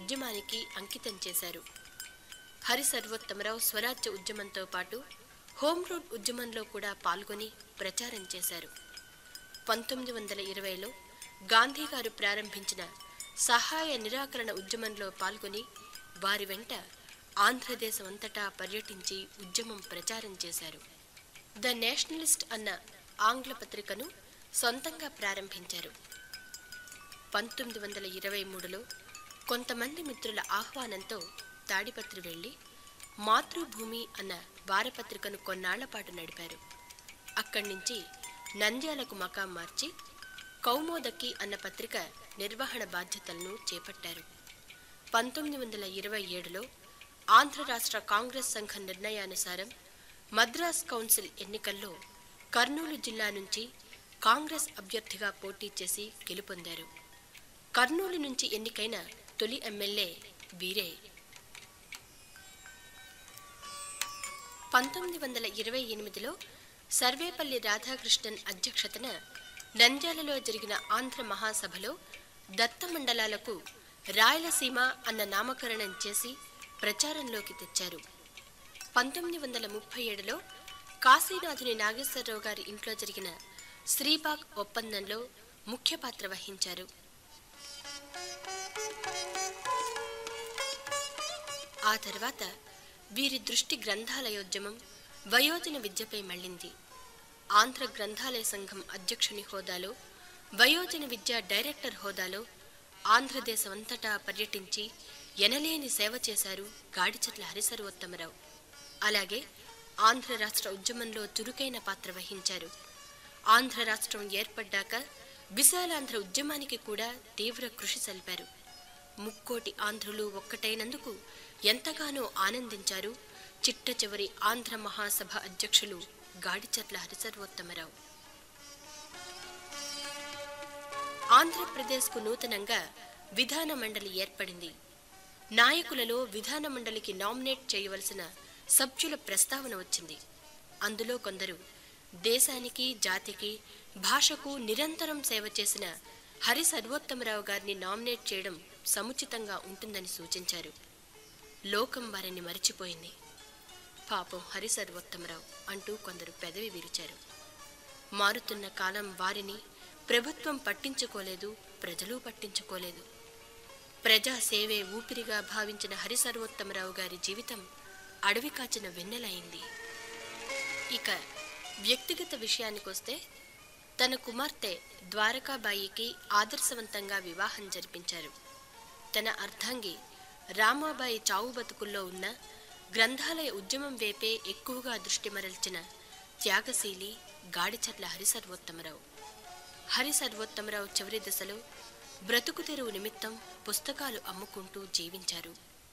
ఉద్యమానికి అంకితం చేశారు హరి సర్వోత్తమరావు స్వరాజ్య ఉద్యమంతో పాటు హోమ్ రూల్ ఉద్యమంలో కూడా పాల్గొని ప్రచారం చేశారు పంతొమ్మిది వందల ఇరవైలో గాంధీ గారు ప్రారంభించిన సహాయ నిరాకరణ ఉద్యమంలో పాల్గొని వారి వెంట ఆంధ్రదేశం అంతటా పర్యటించి ఉద్యమం ప్రచారం చేశారు ద నేషనలిస్ట్ అన్న ఆంగ్ల పత్రికను సొంతంగా ప్రారంభించారు పంతొమ్మిది వందల ఇరవై మూడులో కొంతమంది మిత్రుల ఆహ్వానంతో తాడిపత్రి వెళ్ళి మాతృభూమి అన్న వారపత్రికను కొన్నాళ్ల పాటు నడిపారు అక్కడి నుంచి నంద్యాలకు మకాం మార్చి కౌమోదకి అన్న పత్రిక నిర్వహణ బాధ్యతలను చేపట్టారు పంతొమ్మిది వందల ఇరవై ఏడులో ఆంధ్ర రాష్ట్ర కాంగ్రెస్ సంఘం నిర్ణయానుసారం మద్రాస్ కౌన్సిల్ ఎన్నికల్లో కర్నూలు జిల్లా నుంచి కాంగ్రెస్ అభ్యర్థిగా పోటీ చేసి గెలుపొందారు కర్నూలు నుంచి ఎన్నికైన తొలి ఎమ్మెల్యే వీరే పంతొమ్మిది వందల ఇరవై ఎనిమిదిలో సర్వేపల్లి రాధాకృష్ణన్ అధ్యక్షతన నంద్యాలలో జరిగిన ఆంధ్ర మహాసభలో దత్త మండలాలకు రాయలసీమ అన్న నామకరణం చేసి ప్రచారంలోకి తెచ్చారు పంతొమ్మిది వందల ముప్పై ఏడులో కాశీనాథుని నాగేశ్వరరావు గారి ఇంట్లో జరిగిన శ్రీబాగ్ ఒప్పందంలో ముఖ్య పాత్ర వహించారు ఆ తర్వాత వీరి దృష్టి గ్రంథాలయోద్యమం వయోజన విద్యపై మళ్ళింది ఆంధ్ర గ్రంథాలయ సంఘం అధ్యక్షుని హోదాలో వయోజన విద్య డైరెక్టర్ హోదాలో ఆంధ్రదేశమంతటా పర్యటించి ఎనలేని సేవ చేశారు గాడిచెట్ల హరిసర్వోత్తమరావు అలాగే ఆంధ్ర రాష్ట్ర ఉద్యమంలో చురుకైన పాత్ర వహించారు ఆంధ్ర రాష్ట్రం ఏర్పడ్డాక విశాలాంధ్ర ఉద్యమానికి కూడా తీవ్ర కృషి సల్పారు ముక్కోటి ఆంధ్రులు ఒక్కటైనందుకు ఎంతగానో ఆనందించారు చిట్ట చివరి ఆంధ్ర మహాసభ అధ్యక్షులు గాడిచర్ల హరిసర్వోత్తమరావు ఆంధ్రప్రదేశ్కు నూతనంగా విధాన మండలి ఏర్పడింది నాయకులలో విధాన మండలికి నామినేట్ చేయవలసిన సభ్యుల ప్రస్తావన వచ్చింది అందులో కొందరు దేశానికి జాతికి భాషకు నిరంతరం సేవ చేసిన హరి సర్వోత్తమరావు గారిని నామినేట్ చేయడం సముచితంగా ఉంటుందని సూచించారు లోకం వారిని మరిచిపోయింది పాపం హరి సర్వోత్తమరావు అంటూ కొందరు పెదవి విరిచారు మారుతున్న కాలం వారిని ప్రభుత్వం పట్టించుకోలేదు ప్రజలు పట్టించుకోలేదు ప్రజా సేవే ఊపిరిగా భావించిన హరి సర్వోత్తమరావు గారి జీవితం అడవి కాచిన వెన్నెలైంది ఇక వ్యక్తిగత విషయానికొస్తే తన కుమార్తె ద్వారకాబాయికి ఆదర్శవంతంగా వివాహం జరిపించారు తన అర్ధాంగి రామాబాయి చావు బతుకుల్లో ఉన్న గ్రంథాలయ ఉద్యమం వైపే ఎక్కువగా దృష్టి మరల్చిన త్యాగశీలి గాడిచర్ల హరిసర్వోత్తమరావు హరిసర్వోత్తమరావు చివరి దశలో బ్రతుకు తెరువు నిమిత్తం పుస్తకాలు అమ్ముకుంటూ జీవించారు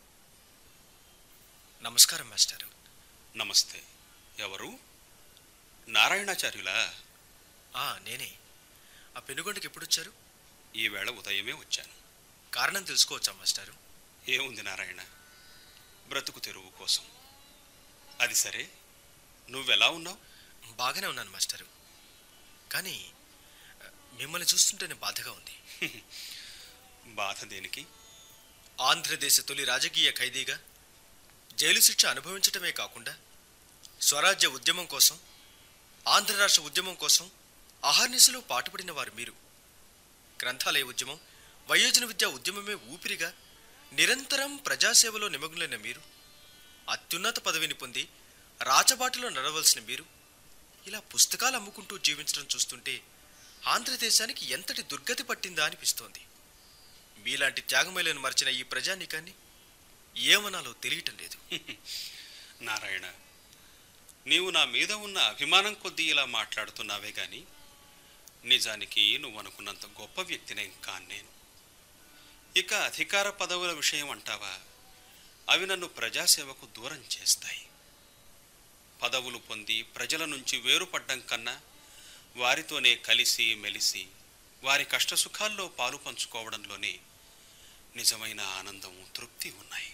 నమస్కారం మాస్టారు నమస్తే ఎవరు నారాయణాచార్యులా ఆ నేనే ఆ పెనుగొండకి ఎప్పుడు వచ్చారు ఈవేళ ఉదయమే వచ్చాను కారణం తెలుసుకోవచ్చా మాస్టారు ఏముంది నారాయణ బ్రతుకు తెరువు కోసం అది సరే నువ్వెలా ఉన్నావు బాగానే ఉన్నాను మాస్టారు కానీ ఆ, మిమ్మల్ని చూస్తుంటేనే బాధగా ఉంది బాధ దేనికి ఆంధ్రదేశ తొలి రాజకీయ ఖైదీగా జైలు శిక్ష అనుభవించటమే కాకుండా స్వరాజ్య ఉద్యమం కోసం ఆంధ్ర రాష్ట్ర ఉద్యమం కోసం అహర్నిశలో పాటుపడిన వారు మీరు గ్రంథాలయ ఉద్యమం వయోజన విద్యా ఉద్యమమే ఊపిరిగా నిరంతరం ప్రజాసేవలో నిమగ్నులైన మీరు అత్యున్నత పదవిని పొంది రాచబాటలో నడవలసిన మీరు ఇలా పుస్తకాలు అమ్ముకుంటూ జీవించడం చూస్తుంటే ఆంధ్రదేశానికి ఎంతటి దుర్గతి పట్టిందా అనిపిస్తోంది మీలాంటి త్యాగమేలను మర్చిన ఈ ప్రజానీకాన్ని ఏమనాలో తెలియటం లేదు నారాయణ నీవు నా మీద ఉన్న అభిమానం కొద్దీ ఇలా మాట్లాడుతున్నావే గాని నిజానికి నువ్వు అనుకున్నంత గొప్ప వ్యక్తినేం కాను నేను ఇక అధికార పదవుల విషయం అంటావా అవి నన్ను ప్రజాసేవకు దూరం చేస్తాయి పదవులు పొంది ప్రజల నుంచి వేరుపడ్డం కన్నా వారితోనే కలిసి మెలిసి వారి కష్టసుఖాల్లో పాలు పంచుకోవడంలోనే నిజమైన ఆనందం తృప్తి ఉన్నాయి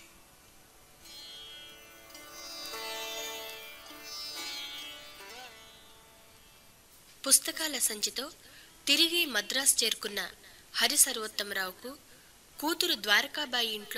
పుస్తకాల సంచితో తిరిగి మద్రాస్ చేరుకున్న హరి సర్వోత్తమరావుకు కూతురు ద్వారకాబాయి ఇంట్లో